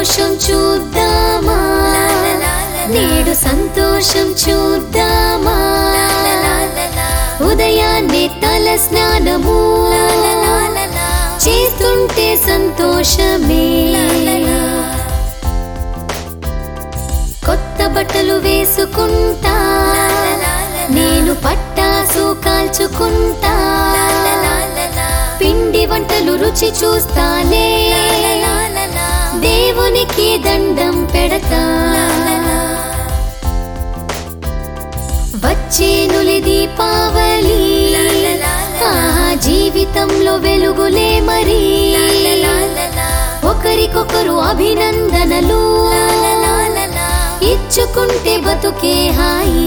సంతోషం చూద్దామా నేడు సంతోషం చూద్దామా ఉదయాన్నే తల స్నానము చేస్తుంటే సంతోషమే కొత్త బట్టలు వేసుకుంటా నేను పట్టాసు కాల్చుకుంటా పిండి వంటలు రుచి చూస్తాలే దేవునికి దండం పెడతా వచ్చేనులి దీపావళి ఆ జీవితంలో వెలుగులే మరి ఒకరికొకరు అభినందనలు ఇచ్చుకుంటే బతుకే హాయి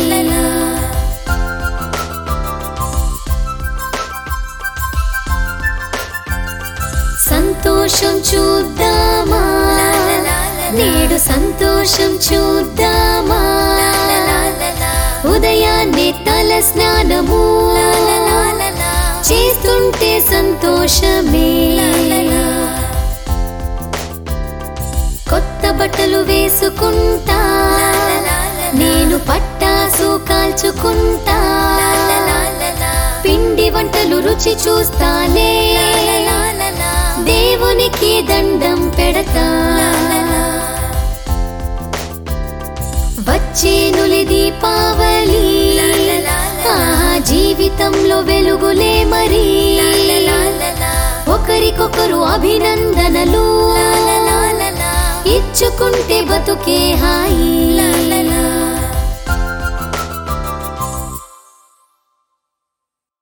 సంతోషం చూద్దామా నేడు సంతోషం చూద్దామా ఉదయాన్నే తల స్నానము చేస్తుంటే సంతోషమే కొత్త బట్టలు వేసుకుంటా నేను పట్టాసు కాల్చుకుంటా పిండి వంటలు రుచి చూస్తాలే దేవునికి దండం పెడతా వచ్చేనులి దీపావళి ఆ జీవితంలో వెలుగులే మరి ఒకరికొకరు అభినందనలు ఇచ్చుకుంటే బతుకే హాయి